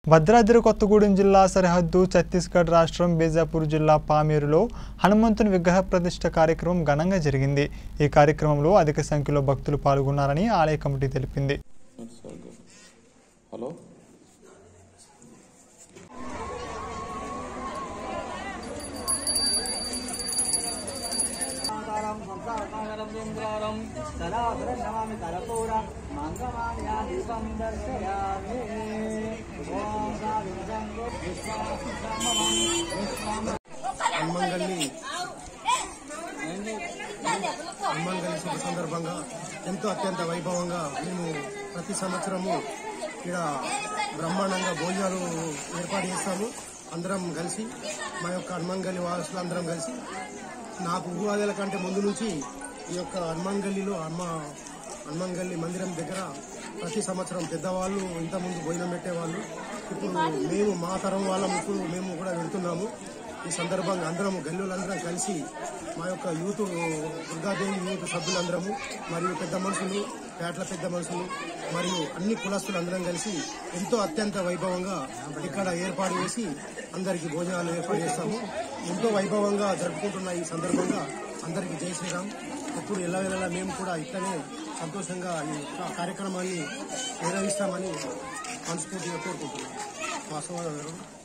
భద్రాద్రి కొత్తగూడెం జిల్లా సరిహద్దు ఛత్తీస్గఢ్ రాష్ట్రం బీజాపూర్ జిల్లా పామేరులో హనుమంతుని విగ్రహ ప్రతిష్ఠ కార్యక్రమం ఘనంగా జరిగింది ఈ కార్యక్రమంలో అధిక సంఖ్యలో భక్తులు పాల్గొన్నారని ఆలయ కమిటీ తెలిపింది That's all good. హలో సంసారం సంసారం సదాసురం నమామి కరపూర మంగమాన్యా దీపం దర్శయామి ఓం సాధుజంగో విశ్వాసం విశ్వం హనుమంగల్ని హనుమంగల్ని శుభ సందర్భంగా ఎంతో అత్యంత వైభవంగా మేము ప్రతి సంవత్సరము ఇక్కడ బ్రహ్మాండంగా భోజనాలు ఏర్పాటు చేస్తాము అందరం కలిసి మా యొక్క హనుమంగల్లి వారసులు అందరం కలిసి నాకు ఊహాదేల కంటే ముందు నుంచి ఈ యొక్క హనుమంగల్లిలో అమ్మ హనుమంగల్లి మందిరం దగ్గర ప్రతి సంవత్సరం పెద్దవాళ్ళు ఇంత ముందు భోజనం పెట్టేవాళ్ళు ఇప్పుడు మేము మా తరం వాళ్ళం ఇప్పుడు మేము కూడా వెళ్తున్నాము ఈ సందర్భంగా అందరము గల్లులందరం కలిసి మా యొక్క యూత్ దుర్గాదేవి యూత్ సభ్యులందరము మరియు పెద్ద మనుషులు పేట్ల పెద్ద మనుషులు మరియు అన్ని కులస్తులు అందరం కలిసి ఎంతో అత్యంత వైభవంగా ఇక్కడ ఏర్పాటు చేసి అందరికీ భోజనాలు ఏర్పాటు చేస్తాము ఎంతో వైభవంగా జరుపుకుంటున్న ఈ సందర్భంగా అందరికీ జై శ్రీరామ్ ఎప్పుడు ఎలా వెళ్ళాలా మేము కూడా ఇట్లనే సంతోషంగా ఈ కార్యక్రమాన్ని నిర్వహిస్తామని మనస్ఫూర్తిగా కోరుకుంటున్నాం మా సోదరు